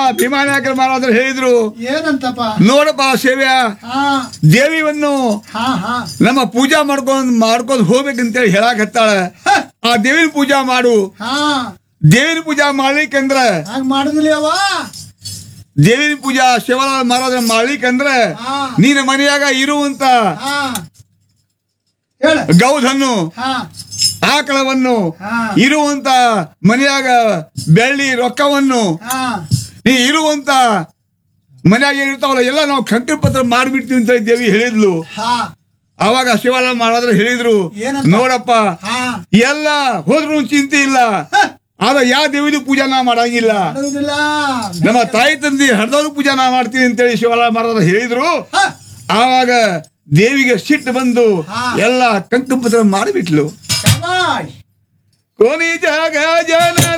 ಭೀಮಾನಾಯಕರ ಮಹಾರಾಜರು ಹೇಳಿದ್ರು ಏನಂತಪ್ಪ ನೋಡಪ್ಪ ಸೇವ್ಯ ಹಾ ದೇವಿಯನ್ನು ಹಾ ಹಾ ನಮ್ಮ ಪೂಜಾ ಮಾಡ್ಕೊಂಡ್ ಮಾಡ್ಕೊಂಡ್ ಹೋಗ್ಬೇಕಂತೇಳಿ ಹೇಳಕ್ ಹತ್ತಾಳ ಆ ದೇವಿನ ಪೂಜಾ ಮಾಡು ಹಾ ದೇವಿನ ಪೂಜಾ ಮಾಡ್ಲಿಕ್ಕಂದ್ರ ಹಂಗ ಮಾಡುದಿಲ್ಲ ಅವ ದೇವಿನ ಪೂಜಾ ಶಿವಲಾಲ್ ಮಹಾರಾಜರ ಮಾಡ್ಲಿಕ್ಕಂದ್ರ ಹಾ ನಿನ್ನ ಮನೆಯಾಗ ಇರುವಂತ ಹಾ ಹೇಳ ಗೌಧನ್ನು ಹಾ ಆಕಳವನ್ನು ಹಾ ಇರುವಂತ ಮನೆಯಾಗ ಬೆಳ್ಳಿ ರೊಕ್ಕವನ್ನು ಹಾ ನೀ ಇರುವಂತ ಮನ್ಯಾಗ ಏನಿರ್ತಾವಲ್ಲ ಎಲ್ಲ ನಾವು ಕಂಕಣ ಪತ್ರ ಮಾಡಿಬಿಡ್ತೀವಿ ಅಂತ ದೇವಿ ಹೇಳಿದ್ಲು ಹಾ ಅವಾಗ ಶಿವಲಾಲ್ ಮಹಾರಾಜರು ಹೇಳಿದ್ರು ಏನಂತ? ನೋಡಪ್ಪ ಹಾ ಎಲ್ಲ ಹೋದ್ರು ಚಿಂತೆ ಇಲ್ಲ ಆದ್ರೆ ಯಾವ ದೇವಿದು ಪೂಜಾ ನಾ ಮಾಡಂಗಿಲ್ಲ ಮಾಡುದಿಲ್ಲ ನಮ್ಮ ತಾಯಿ ತಂದೆ ಹರಿದವ್ರ ಪೂಜಾ ನಾ ಮಾಡ್ತೀನಿ ಅಂತೇಳಿ ಶಿವಲಾಲ್ ಮಹಾರಾಜರು ಹೇಳಿದ್ರು ಹಾ, ಆವಾಗ ದೇವಿಗೆ ಸಿಟ್ಟು ಬಂದು ಹಾ. ಎಲ್ಲ ಕಂಕಣ ಪತ್ರ ಮಾಡಿಬಿಟ್ಲು ಶಬಾಷ್. ಕೊನಿ ಜಾಗ ಜನ